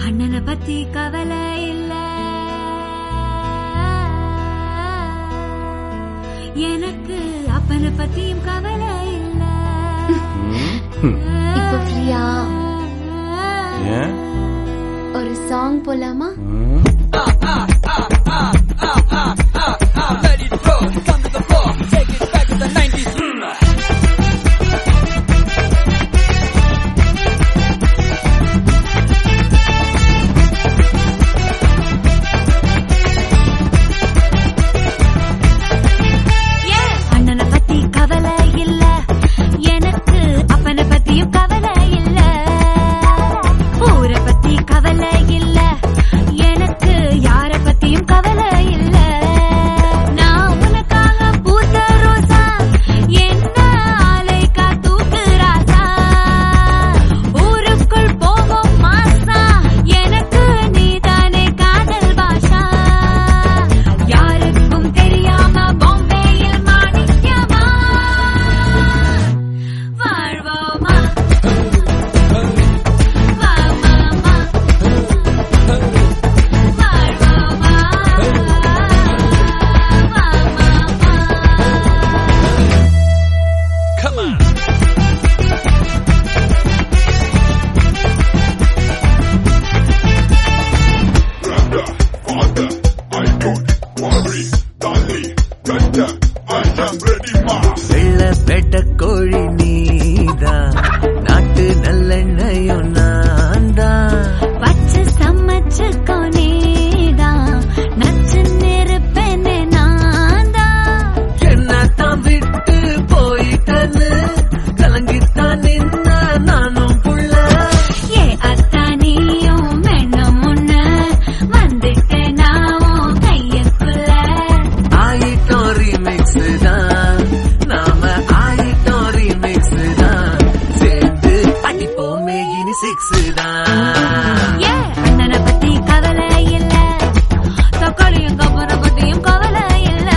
அண்ணனை பத்தி கவலை இல்ல எனக்கு அப்பனை பத்தியும் கவலை இல்ல இப்போ ஃப்ரீயா ஏன் ஒரு சாங் போலாமா அண்ணனை பத்தி கவலை இல்ல எனக்கு அப்பனை பத்தியும் கவலை இல்ல ஊரை பத்தி கவலை இல்ல எனக்கு யார பத்தியும் கவலை இல்ல நான் உனக்காக பூத்த ரோசா என்ன ஆலைக்கா தூக்குறாசா ஊருக்குள் போகும் மாசா எனக்கு நீதானே காதல் பாஷா யாருக்கும் தெரியாம பாம்பேயில் மாணிக்கமா வாழ்வோமா வா மாமா வாழ்வோமா வா மாமா Brother, father, I don't worry, darling, better, I am ready, ma. வெள்ள பெட்ட கோழி நீதான் நாட்டு நல்லெண்ணையும் நான் தான் வச்சு சமைச்சுக்கோ நீதான் நச்சு நிருப்பேனே நான்தான் என்னத்தான் விட்டு போயிட்டது கலங்கித்தான் நின்ன நானும் புள்ள ஏ அத்தா நீயும் மென்னும் முன்ன வந்துட்டேன் நான் கையக்குள்ள ஆயிட்டோம் ரீமிக்ஸ் தான் நாம ஆயிட்டோம் ரீமிக்ஸ் தான் சேர்ந்து அடிப்போமே இனி சிக்ஸ் தான் ஏ அண்ணனை பத்தி கவலை இல்ல தக்காளியும் கப்பனை பத்தியும் கவலை இல்ல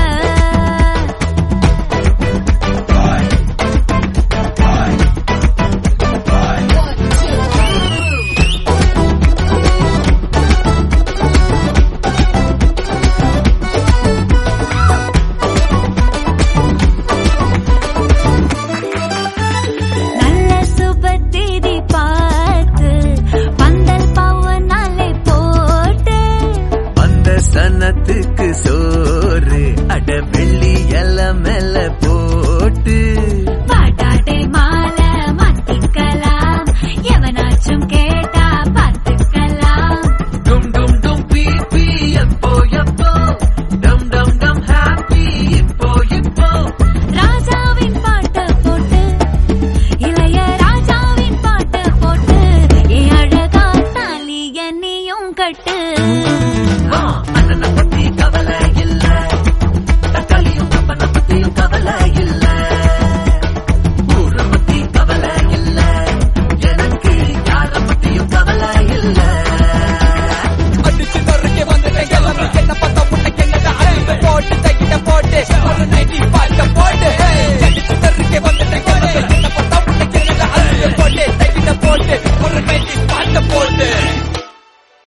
நல்ல சுபத்திதி பார்த்து பந்தல் பவனாலே போட்டு அந்த சனத்துக்கு சோறு அட வெள்ளி எல மேல போட்டு பாட்டாட்டை மாலை மாத்திக்கலாம் எவனாச்சும் கேட்டா பார்த்துக்கலாம் டும் டும் டும் பீ பீ எப்போ எப்போ டம் டம் டம் ஹாப்பி இப்போ இப்போ ராஜாவின் பாட்டு போட்டு இளைய ராஜாவின் பாட்டு போட்டு ஏ அழகா தாலி என்னையும் கட்டு ஆ, அண்ணனை பத்தி கவலை இல்ல தக்காளியும் கப்பனை பத்தியும் கவலை இல்ல ஊரை பத்தி கவலை இல்ல எனக்கு யார பத்தியும் கவலை இல்ல அடிச்சு நொறுக்கி வந்துட்டேன் கிளம்பி என்ன பார்த்தா உனக்கு என்னடா அறிவு போட்டு தைக்கிட்ட போட்டு ஒரு நைட்டி பாட்ட போட்டு அடிச்சு நொறுக்கி வந்துட்டேன் கிளம்பி என்ன பார்த்தா உனக்கு என்னடா அறிவு போட்டு தைக்கிட்ட போட்டு ஒரு நைட்டி பாட்ட போட்டு